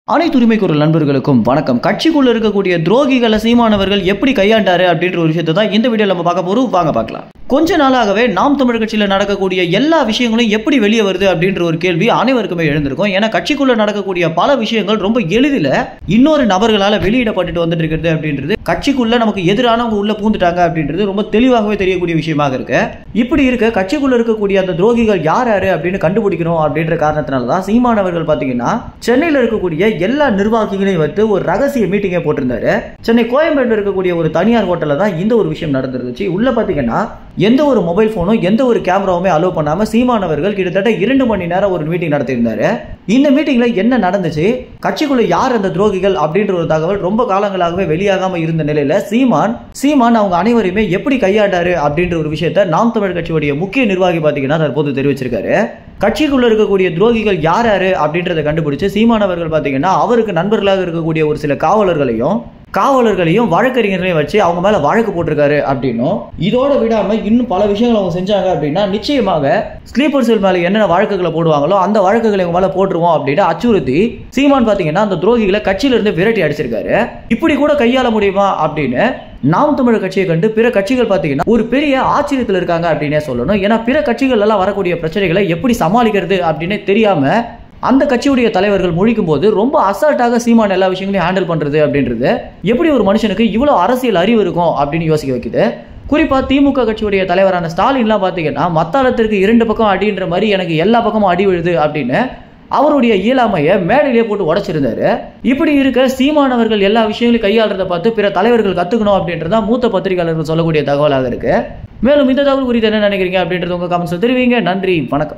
அனைத்து உரிமை குரல் நண்பர்களுக்கும் வணக்கம் கட்சிக்குள்ள இருக்கக்கூடிய துரோகிகளை சீமானவர்கள் எப்படி கையாண்டாரு அப்படின்ற ஒரு விஷயத்தை தான் இந்த வீடியோல நம்ம பார்க்க போறோம் வாங்க பார்க்கலாம் கொஞ்ச நாளாகவே நாம் தமிழ் கட்சியில நடக்கக்கூடிய எல்லா விஷயங்களும் எப்படி வெளியே வருது அப்படின்ற ஒரு கேள்வி அனைவருக்குமே எழுந்திருக்கும் ஏன்னா கட்சிக்குள்ள நடக்கக்கூடிய பல விஷயங்கள் ரொம்ப எளிதில் இன்னொரு நபர்களால வெளியிடப்பட்டுட்டு வந்துட்டு இருக்கிறது அப்படின்றது கட்சிக்குள்ள நமக்கு எதிரானவங்க உள்ள பூந்துட்டாங்க அப்படின்றது ரொம்ப தெளிவாகவே தெரியக்கூடிய விஷயமாக இருக்கு இப்படி இருக்க கட்சிக்குள்ள இருக்கக்கூடிய அந்த துரோகிகள் யார் யாரு அப்படின்னு கண்டுபிடிக்கணும் அப்படின்ற காரணத்தினால தான் சீமானவர்கள் பாத்தீங்கன்னா சென்னையில் இருக்கக்கூடிய எல்லா நிர்வாகிகளையும் வந்து ஒரு ரகசிய மீட்டிங்கை போட்டிருந்தாரு சென்னை கோயம்பேட்டில் இருக்கக்கூடிய ஒரு தனியார் ஹோட்டலில் தான் இந்த ஒரு விஷயம் நடந்துருந்துச்சு உள்ள பாத்தீங்கன்னா எந்த ஒரு மொபைல் ஃபோனும் எந்த ஒரு கேமராவுமே அலோவ் பண்ணாம சீமானவர்கள் கிட்டத்தட்ட இரண்டு மணி நேரம் ஒரு மீட்டிங் நடத்தியிருந்தாரு இந்த மீட்டிங்ல என்ன நடந்துச்சு கட்சிக்குள்ள யார் அந்த துரோகிகள் அப்படின்ற ஒரு தகவல் ரொம்ப காலங்களாகவே வெளியாகாம இருந்த நிலையில சீமான் சீமான் அவங்க அனைவரையுமே எப்படி கையாண்டாரு அப்படின்ற ஒரு விஷயத்த நாம் தமிழ் கட்சியுடைய முக்கிய நிர்வாகி பாத்தீங்கன்னா தற்போது தெரிவிச்சிருக்காரு கட்சிக்குள்ள இருக்கக்கூடிய துரோகிகள் யார் யாரு அப்படின்றத கண்டுபிடிச்சு சீமானவர்கள் பாத்தீங்கன்னா அவருக்கு நண்பர்களாக இருக்கக்கூடிய ஒரு சில காவலர்களையும் காவலர்களையும் வழக்கறிஞர்களையும் வச்சு அவங்க மேல வழக்கு போட்டிருக்காரு அப்படின்னும் இதோட விடாம இன்னும் பல விஷயங்கள் அவங்க செஞ்சாங்க அப்படின்னா நிச்சயமாக ஸ்லீப்பர் செல் மேல என்னென்ன வழக்குகளை போடுவாங்களோ அந்த வழக்குகளை அவங்க மேல போட்டுருவோம் அப்படின்னு அச்சுறுத்தி சீமான் பாத்தீங்கன்னா அந்த துரோகிகளை கட்சியில இருந்து விரட்டி அடிச்சிருக்காரு இப்படி கூட கையாள முடியுமா அப்படின்னு நாம் தமிழர் கட்சியை கண்டு பிற கட்சிகள் பார்த்தீங்கன்னா ஒரு பெரிய ஆச்சரியத்தில் இருக்காங்க அப்படின்னே சொல்லணும் ஏன்னா பிற கட்சிகள் எல்லாம் வரக்கூடிய பிரச்சனைகளை எப்படி சமாளிக்கிறது அப்படின்னு தெரியாம அந்த கட்சியுடைய தலைவர்கள் முழிக்கும் போது ரொம்ப அசால்ட்டாக சீமான் எல்லா விஷயங்களையும் ஹேண்டில் பண்றது அப்படின்றது எப்படி ஒரு மனுஷனுக்கு இவ்வளோ அரசியல் அறிவு இருக்கும் அப்படின்னு யோசிக்க வைக்குது குறிப்பா திமுக கட்சியுடைய தலைவரான ஸ்டாலின்லாம் பார்த்தீங்கன்னா மத்தாளத்திற்கு இரண்டு பக்கம் அடின்ற மாதிரி எனக்கு எல்லா பக்கமும் அடி விழுது அப்படின்னு அவருடைய இயலாமையை மேடையிலே போட்டு உடைச்சிருந்தாரு இப்படி இருக்க சீமானவர்கள் எல்லா விஷயங்களையும் கையாளுறத பார்த்து பிற தலைவர்கள் கத்துக்கணும் அப்படின்றதா மூத்த பத்திரிகையாளர்கள் சொல்லக்கூடிய தகவலாக இருக்கு மேலும் இந்த தகவல் குறித்து என்ன நினைக்கிறீங்க அப்படின்றது உங்க கமெண்ட்ஸ் தெரிவிங்க நன்றி வணக்கம்